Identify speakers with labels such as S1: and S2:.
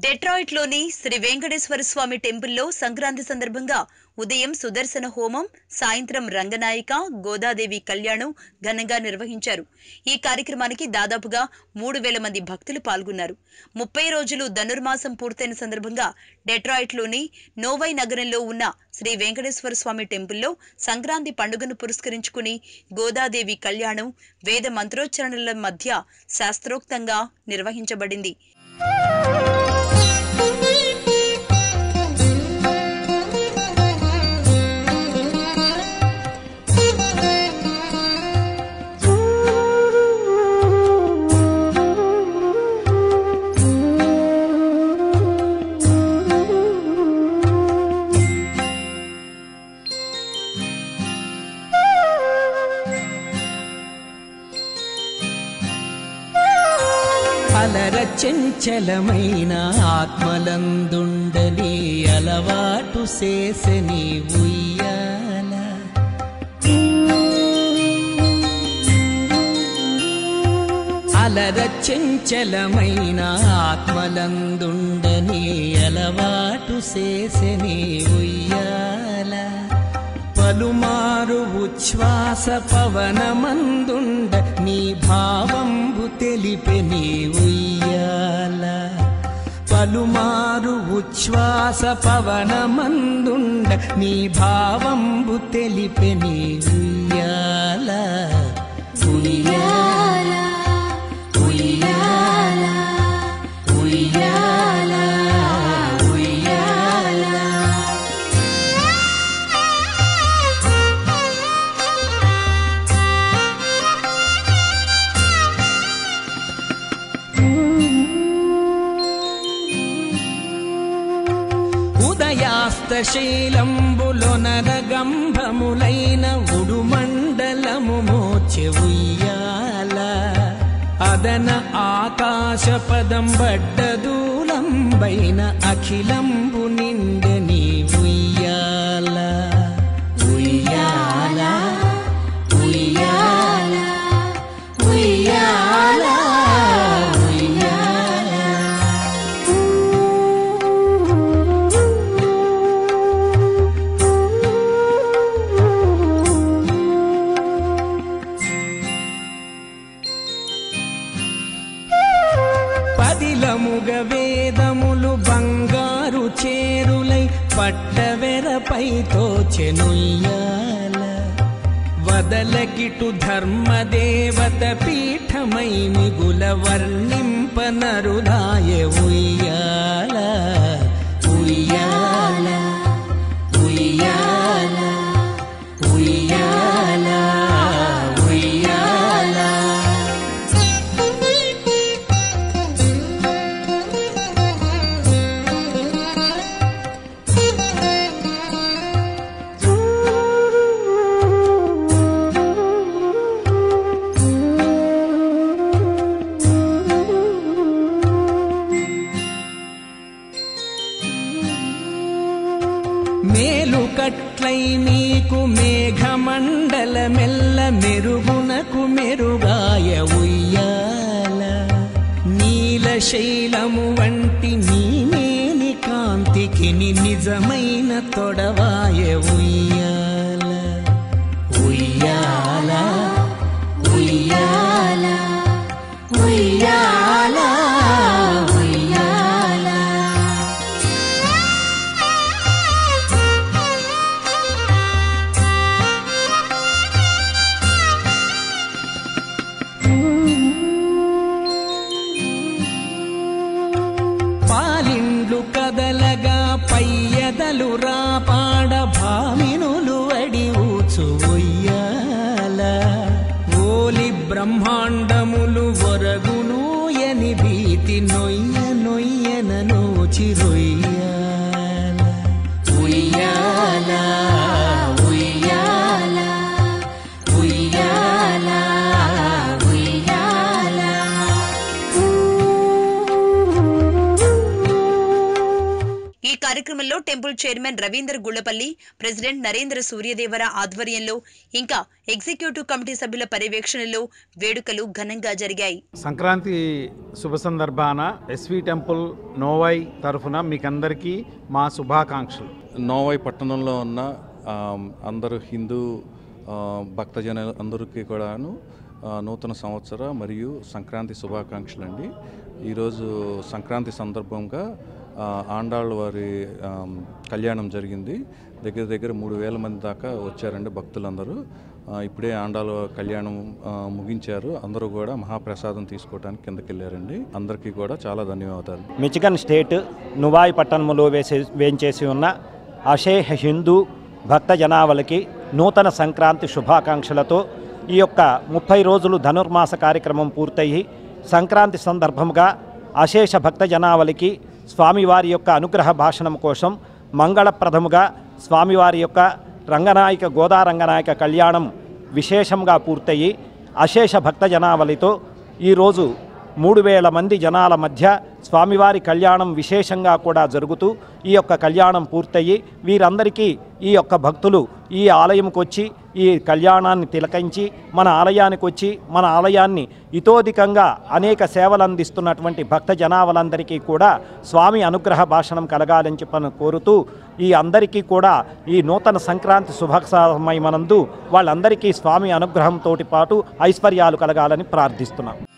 S1: డెట్రాయిట్లోని శ్రీ వెంకటేశ్వర స్వామి టెంపుల్లో సంక్రాంతి సందర్భంగా ఉదయం సుదర్శన హోమం సాయంత్రం రంగనాయిక గోదాదేవి కళ్యాణం ఘనంగా నిర్వహించారు ఈ కార్యక్రమానికి దాదాపుగా మూడు వేల మంది భక్తులు పాల్గొన్నారు ముప్పై రోజులు ధనుర్మాసం పూర్తయిన సందర్భంగా డెట్రాయిట్లోని నోవై నగరంలో ఉన్న శ్రీ వెంకటేశ్వర స్వామి టెంపుల్లో సంక్రాంతి పండుగను పురస్కరించుకుని గోదాదేవి కళ్యాణం వేద మంత్రోచ్చరణల మధ్య శాస్త్రోక్తంగా నిర్వహించబడింది
S2: అలర చెంచలమైన ఆత్మలందుండని అలవాటు చేసని ఉయ్యాల అలర చెంచలమైన ఆత్మలందుండని అలవాటు చేసని ఉయ్యాల పలుమారు ఉచ్ఛ్వాస పవనమందుండ నీ భావంబు తెలిపె నీ ఉయ్యాల పలుమారు ఉచ్ఛ్వాస పవనమందుండ నీ భావంబు తెలిపె నీ ఉయ్యాల ఉయ్యాల ఉయ్యాల ఉయ్యాల ఉయ్యాల ఉదయాస్తశీలంబులొనరగంభములైన ఉడుమండలము మోచె ఉయ్యాల అదన ఆకాశ పదం బడ్డదూలంబైన అఖిలంబు నిండని ఉయ్యాల ఉయ్యాల ఉయ్యాల ఉయ్యాల ఉయ్యాల పదిలముగ వేదములు బంగారు చేరులై పట్టవెరపై తోచెనుయ్యాల వదలకిటు ధర్మదేవత పీఠమై మిగుల వర్ణింపనరుదాయ ఉయ్యాల ఉయ్యాల ఉయ్యాల ఉయ్యాల ఉయ్యాల మేలు కట్లై మీకు మేఘమండల మెల్ల మెరుగునకు మెరుగాయ ఉయ్యాల నీలశైలము వంటి నీమేని కాంతికి ని నిజమైన తొడవాయ ఉయ్యాల ఉయ్యాల ఉయ్యాల ఉయ్యాల ఉయ్యాల పాలిండ్లు కదలగా పయ్యదలు రాపాడ భామినులు అడి ఊచు ఉయ్యాల ఓలి బ్రహ్మాండములు ఒరగును ఎని భీతి నొయ్య నొయ్యన నోచి రొయ్యాల ఉయ్యాల ఉయ్యాల ఉయ్యాల ఉయ్యాల
S1: ఈ కార్యక్రమంలో temple chairman Ravinder Gullapalli president Narendra Suryadevara ఆధ్వర్యంలో ఇంకా ఎగ్జిక్యూటివ్ కమిటీ సభ్యుల పర్యవేక్షణలో వేడుకలు ఘనంగా జరిగాయి
S3: సంక్రాంతి శుభ సందర్భాన ఎస్వి టెంపుల్ నోవై తరఫున మీకందరికీ మా శుభాకాంక్షలు
S4: నోవై పట్టణంలో ఉన్న ఆ, అందరు హిందూ ఆ, భక్తజన అందరికీ కూడాను ఆ, నూతన సంవత్సర మరియు సంక్రాంతి శుభాకాంక్షలు అండి ఈరోజు సంక్రాంతి సందర్భంగా ఆ, ఆండాళ్ళ వారి ఆ, కళ్యాణం జరిగింది దగ్గర దగ్గర మూడు వేల మంది దాకా వచ్చారండి భక్తులందరూ ఆ, ఇప్పుడే ఆండాళ్ళ కళ్యాణం ఆ, ముగించారు అందరూ కూడా మహాప్రసాదం తీసుకోవడానికి కిందకి వెళ్ళారండి అందరికీ కూడా చాలా ధన్యవాదాలు
S5: మిచిగన్ స్టేట్ నువాయి పట్టణంలో వేసే వేంచేసి ఉన్న అషేహ హిందూ భక్త జనావళికి నూతన సంక్రాంతి శుభాకాంక్షలతో ఈ యొక్క ముప్పై రోజులు ధనుర్మాస కార్యక్రమం పూర్తయి సంక్రాంతి సందర్భంగా అశేష భక్త జనావళికి స్వామివారి యొక్క అనుగ్రహ భాషణం కోసం మంగళప్రదముగా స్వామివారి యొక్క రంగనాయక గోదా రంగనాయక కళ్యాణం విశేషంగా పూర్తయి అశేష భక్త జనావళితో ఈరోజు మూడు వేల మంది జనాల మధ్య స్వామివారి కళ్యాణం విశేషంగా కూడా జరుగుతూ ఈ యొక్క కళ్యాణం పూర్తయి వీరందరికీ ఈ యొక్క భక్తులు ఈ ఆలయంకి వచ్చి ఈ కళ్యాణాన్ని తిలకించి మన ఆలయానికి వచ్చి మన ఆలయాన్ని ఇతోధికంగా అనేక సేవలు అందిస్తున్నటువంటి భక్త జనావలందరికీ కూడా స్వామి అనుగ్రహ భాషణం కలగాలని చెప్పని కోరుతూ ఈ అందరికీ కూడా ఈ నూతన సంక్రాంతి శుభమయమనందు వాళ్ళందరికీ స్వామి అనుగ్రహంతో పాటు ఐశ్వర్యాలు కలగాలని ప్రార్థిస్తున్నాం